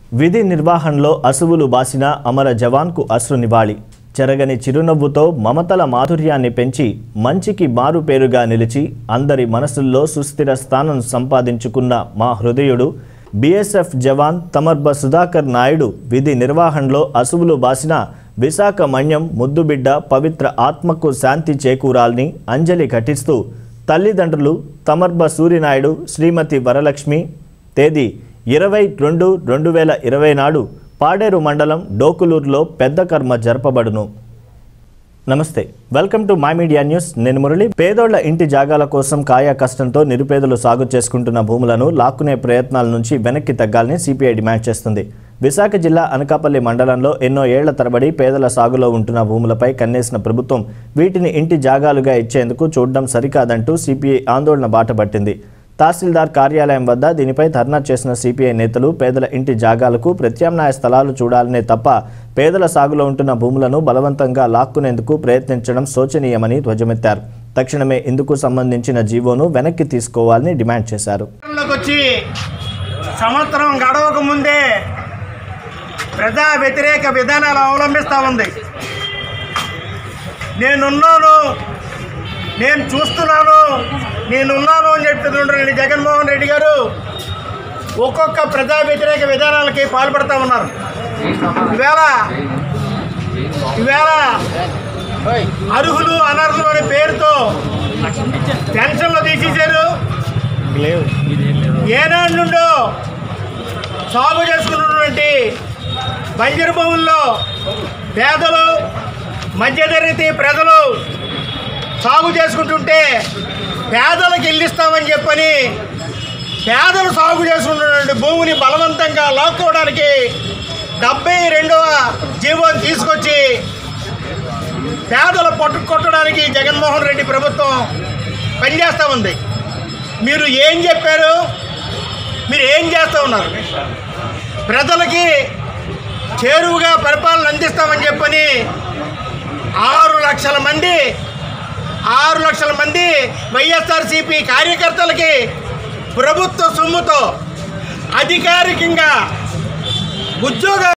విధి నిర్వహణలో అసువులు బాసిన అమర జవాన్కు అశ్రు నివాళి చెరగని చిరునవ్వుతో మమతల మాధుర్యాన్ని పెంచి మంచికి మారు పేరుగా నిలిచి అందరి మనసుల్లో సుస్థిర స్థానం సంపాదించుకున్న మా హృదయుడు బీఎస్ఎఫ్ జవాన్ తమర్బ సుధాకర్ నాయుడు విధి నిర్వహణలో అసువులు బాసిన విశాఖ మన్యం ముద్దుబిడ్డ పవిత్ర ఆత్మకు శాంతి చేకూరాలని అంజలి ఘటిస్తూ తల్లిదండ్రులు తమర్బ సూర్యనాయుడు శ్రీమతి వరలక్ష్మి తేదీ ఇరవై రెండు రెండు వేల ఇరవై నాడు పాడేరు మండలం డోకులూరులో పెద్ద కర్మ జరపబడును namaste welcome to my media news నేను మురళి పేదోళ్ల ఇంటి జాగాల కోసం కాయా కష్టంతో నిరుపేదలు సాగు చేసుకుంటున్న భూములను లాక్కునే ప్రయత్నాల నుంచి వెనక్కి తగ్గాలని సిపిఐ డిమాండ్ చేస్తుంది విశాఖ జిల్లా అనకాపల్లి మండలంలో ఎన్నో ఏళ్ల తరబడి పేదల సాగులో ఉంటున్న భూములపై కన్నేసిన ప్రభుత్వం వీటిని ఇంటి జాగాలుగా ఇచ్చేందుకు చూడడం సరికాదంటూ సిపిఐ ఆందోళన బాటపట్టింది తహసీల్దార్ కార్యాలయం వద్ద దీనిపై ధర్నా చేసిన సిపిఐ నేతలు పేదల ఇంటి జాగాలకు ప్రత్యామ్నాయ స్థలాలు చూడాలనే తప్ప పేదల సాగులో ఉంటున్న భూములను బలవంతంగా లాక్కునేందుకు ప్రయత్నించడం శోచనీయమని ధ్వజమెత్తారు తక్షణమే ఇందుకు సంబంధించిన జీవోను వెనక్కి తీసుకోవాలని డిమాండ్ చేశారు అధికారంలోకి వచ్చి సంవత్సరం గడవక ముందే ప్రజా వ్యతిరేక విధానాలు అవలంబిస్తూ ఉంది నేనున్నాను నేను చూస్తున్నాను నేనున్నాను అని చెప్తున్నటువంటి జగన్మోహన్ రెడ్డి గారు ఒక్కొక్క ప్రజా వ్యతిరేక విధానాలకి పాల్పడుతూ ఉన్నారు ఈవేళ ఈవేళ అర్హులు అనర్హులు అనే పేరుతో పెన్షన్లు తీసేశారు ఏనాడు నుండో సాగు చేసుకున్నటువంటి బంజరు భూముల్లో పేదలు మధ్యతరగతి ప్రజలు సాగు చేసుకుంటుంటే పేదలకు ఇల్లిస్తామని చెప్పని పేదలు సాగు చేసుకున్నటువంటి భూమిని బలవంతంగా లాక్కోవడానికి డెబ్బై రెండవ జీవోని తీసుకొచ్చి పేదల పట్టు కొట్టడానికి జగన్మోహన్ రెడ్డి ప్రభుత్వం పనిచేస్తూ ఉంది మీరు ఏం చెప్పారు మీరు ఏం చేస్తూ ఉన్నారు ప్రజలకి చేరువుగా పరిపాలన అందిస్తామని చెప్పని ఆరు లక్షల మంది ఆరు లక్షల మంది వైఎస్ఆర్సీపీ కార్యకర్తలకి ప్రభుత్వ సొమ్ముతో అధికారికంగా ఉద్యోగ